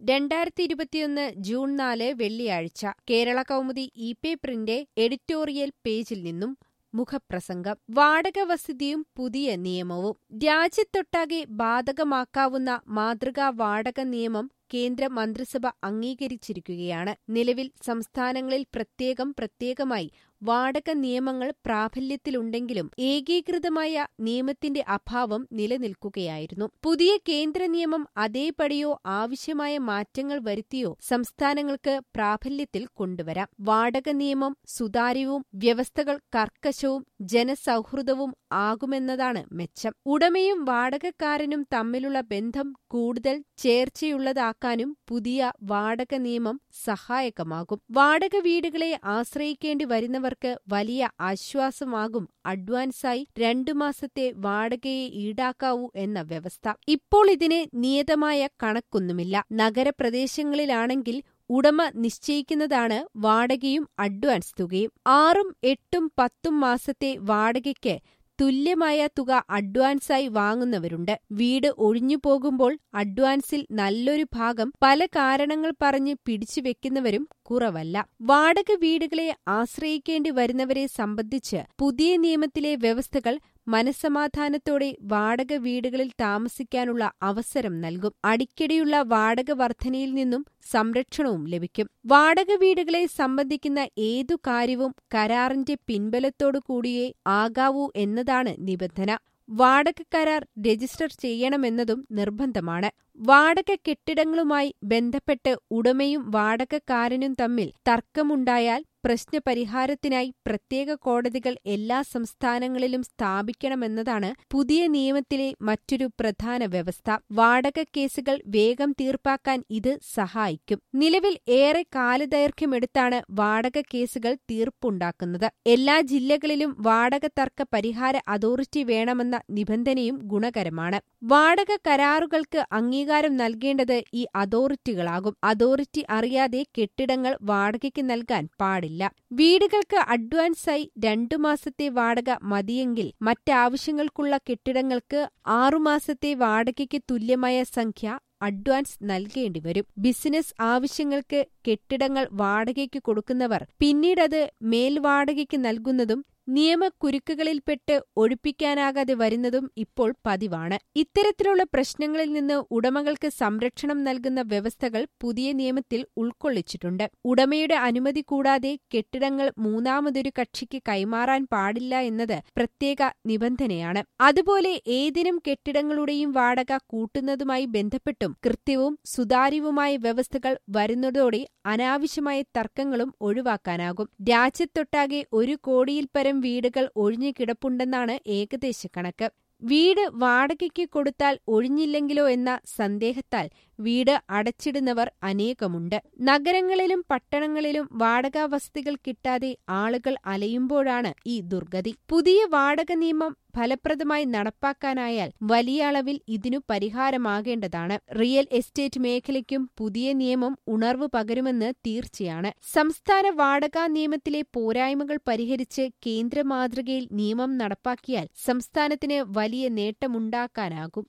രണ്ടായിരത്തി ഇരുപത്തിയൊന്ന് ജൂൺ നാല് വെള്ളിയാഴ്ച കേരള കൗമുദി ഇ പേപ്പറിന്റെ എഡിറ്റോറിയൽ പേജിൽ നിന്നും മുഖപ്രസംഗം വാടക വസതിയും പുതിയ നിയമവും രാജ്യത്തൊട്ടാകെ ബാധകമാക്കാവുന്ന മാതൃകാ വാടക നിയമം കേന്ദ്ര മന്ത്രിസഭ അംഗീകരിച്ചിരിക്കുകയാണ് നിലവിൽ സംസ്ഥാനങ്ങളിൽ പ്രത്യേകം പ്രത്യേകമായി വാടക നിയമങ്ങൾ പ്രാബല്യത്തിലുണ്ടെങ്കിലും ഏകീകൃതമായ നിയമത്തിന്റെ അഭാവം നിലനിൽക്കുകയായിരുന്നു പുതിയ കേന്ദ്ര നിയമം അതേപടിയോ ആവശ്യമായ മാറ്റങ്ങൾ വരുത്തിയോ സംസ്ഥാനങ്ങൾക്ക് പ്രാബല്യത്തിൽ കൊണ്ടുവരാം വാടക നിയമം സുതാര്യവും വ്യവസ്ഥകൾ കർക്കശവും ജനസൗഹൃദവും ആകുമെന്നതാണ് മെച്ചം ഉടമയും വാടകക്കാരനും തമ്മിലുള്ള ബന്ധം കൂടുതൽ ചേർച്ചയുള്ളതാക്കാനും പുതിയ വാടക നിയമം സഹായകമാകും വാടക വീടുകളെ ആശ്രയിക്കേണ്ടി വരുന്നവർക്ക് വലിയ ആശ്വാസമാകും അഡ്വാൻസായി രണ്ടു മാസത്തെ വാടകയെ ഈടാക്കാവൂ എന്ന വ്യവസ്ഥ ഇപ്പോൾ ഇതിന് നിയതമായ കണക്കൊന്നുമില്ല നഗരപ്രദേശങ്ങളിലാണെങ്കിൽ ഉടമ നിശ്ചയിക്കുന്നതാണ് വാടകയും അഡ്വാൻസ് തുകയും ആറും എട്ടും പത്തും മാസത്തെ വാടകയ്ക്ക് തുല്യമായ തുക അഡ്വാൻസായി വാങ്ങുന്നവരുണ്ട് വീട് ഒഴിഞ്ഞു പോകുമ്പോൾ അഡ്വാൻസിൽ നല്ലൊരു ഭാഗം പല കാരണങ്ങൾ പറഞ്ഞ് പിടിച്ചുവെക്കുന്നവരും കുറവല്ല വാടക വീടുകളെ ആശ്രയിക്കേണ്ടി വരുന്നവരെ സംബന്ധിച്ച് പുതിയ നിയമത്തിലെ വ്യവസ്ഥകൾ മനസമാധാനത്തോടെ വാടക വീടുകളിൽ താമസിക്കാനുള്ള അവസരം നൽകും അടിക്കടിയുള്ള വാടക വർധനയിൽ നിന്നും സംരക്ഷണവും ലഭിക്കും വാടക വീടുകളെ സംബന്ധിക്കുന്ന ഏതു കാര്യവും കരാറിന്റെ പിൻബലത്തോടു കൂടിയേ ആകാവൂ എന്നതാണ് നിബന്ധന വാടക കരാർ രജിസ്റ്റർ ചെയ്യണമെന്നതും നിർബന്ധമാണ് വാടക കെട്ടിടങ്ങളുമായി ബന്ധപ്പെട്ട് ഉടമയും വാടകക്കാരനും തമ്മിൽ തർക്കമുണ്ടായാൽ പ്രശ്നപരിഹാരത്തിനായി പ്രത്യേക കോടതികൾ എല്ലാ സംസ്ഥാനങ്ങളിലും സ്ഥാപിക്കണമെന്നതാണ് പുതിയ നിയമത്തിലെ മറ്റൊരു പ്രധാന വ്യവസ്ഥ വാടക കേസുകൾ വേഗം തീർപ്പാക്കാൻ ഇത് സഹായിക്കും നിലവിൽ ഏറെ കാലദൈർഘ്യമെടുത്താണ് വാടക കേസുകൾ തീർപ്പുണ്ടാക്കുന്നത് എല്ലാ ജില്ലകളിലും വാടക തർക്ക പരിഹാര അതോറിറ്റി വേണമെന്ന നിബന്ധനയും ഗുണകരമാണ് വാടക കരാറുകൾക്ക് അംഗീകാരം നൽകേണ്ടത് ഈ അതോറിറ്റികളാകും അതോറിറ്റി അറിയാതെ കെട്ടിടങ്ങൾ വാടകയ്ക്ക് നൽകാൻ പാടില്ല വീടുകൾക്ക് അഡ്വാൻസായി രണ്ടു മാസത്തെ വാടക മതിയെങ്കിൽ മറ്റാവശ്യങ്ങൾക്കുള്ള കെട്ടിടങ്ങൾക്ക് ആറുമാസത്തെ വാടകയ്ക്ക് തുല്യമായ സംഖ്യ അഡ്വാൻസ് നൽകേണ്ടിവരും ബിസിനസ് ആവശ്യങ്ങൾക്ക് കെട്ടിടങ്ങൾ വാടകയ്ക്ക് കൊടുക്കുന്നവർ പിന്നീടത് മേൽവാടകയ്ക്ക് നൽകുന്നതും നിയമക്കുരുക്കുകളിൽപ്പെട്ട് ഒഴിപ്പിക്കാനാകാതെ വരുന്നതും ഇപ്പോൾ പതിവാണ് ഇത്തരത്തിലുള്ള പ്രശ്നങ്ങളിൽ നിന്ന് ഉടമകൾക്ക് സംരക്ഷണം നൽകുന്ന വ്യവസ്ഥകൾ പുതിയ നിയമത്തിൽ ഉൾക്കൊള്ളിച്ചിട്ടുണ്ട് ഉടമയുടെ അനുമതി കൂടാതെ കെട്ടിടങ്ങൾ മൂന്നാമതൊരു കക്ഷിക്ക് കൈമാറാൻ പാടില്ല എന്നത് പ്രത്യേക നിബന്ധനയാണ് അതുപോലെ ഏതിനും കെട്ടിടങ്ങളുടെയും വാടക കൂട്ടുന്നതുമായി ബന്ധപ്പെട്ടും കൃത്യവും സുതാര്യവുമായ വ്യവസ്ഥകൾ വരുന്നതോടെ അനാവശ്യമായ തർക്കങ്ങളും ഒഴിവാക്കാനാകും രാജ്യത്തൊട്ടാകെ ഒരു കോടിയിൽ പരം വീടുകൾ ഒഴിഞ്ഞു കിടപ്പുണ്ടെന്നാണ് ഏകദേശ കണക്ക് വീട് വാടകയ്ക്ക് കൊടുത്താൽ ഒഴിഞ്ഞില്ലെങ്കിലോ എന്ന സന്ദേഹത്താൽ വീട് അടച്ചിടുന്നവർ അനേകമുണ്ട് നഗരങ്ങളിലും പട്ടണങ്ങളിലും വാടകാ വസതികൾ കിട്ടാതെ ആളുകൾ അലയുമ്പോഴാണ് ഈ ദുർഗതി പുതിയ വാടക നിയമം ഫലപ്രദമായി നടപ്പാക്കാനായാൽ വലിയ അളവിൽ ഇതിനു പരിഹാരമാകേണ്ടതാണ് റിയൽ എസ്റ്റേറ്റ് മേഖലയ്ക്കും പുതിയ നിയമം ഉണർവ് പകരുമെന്ന് തീർച്ചയാണ് സംസ്ഥാന വാടകാ നിയമത്തിലെ പോരായ്മകൾ പരിഹരിച്ച് കേന്ദ്ര മാതൃകയിൽ നിയമം നടപ്പാക്കിയാൽ സംസ്ഥാനത്തിന് വലിയ നേട്ടമുണ്ടാക്കാനാകും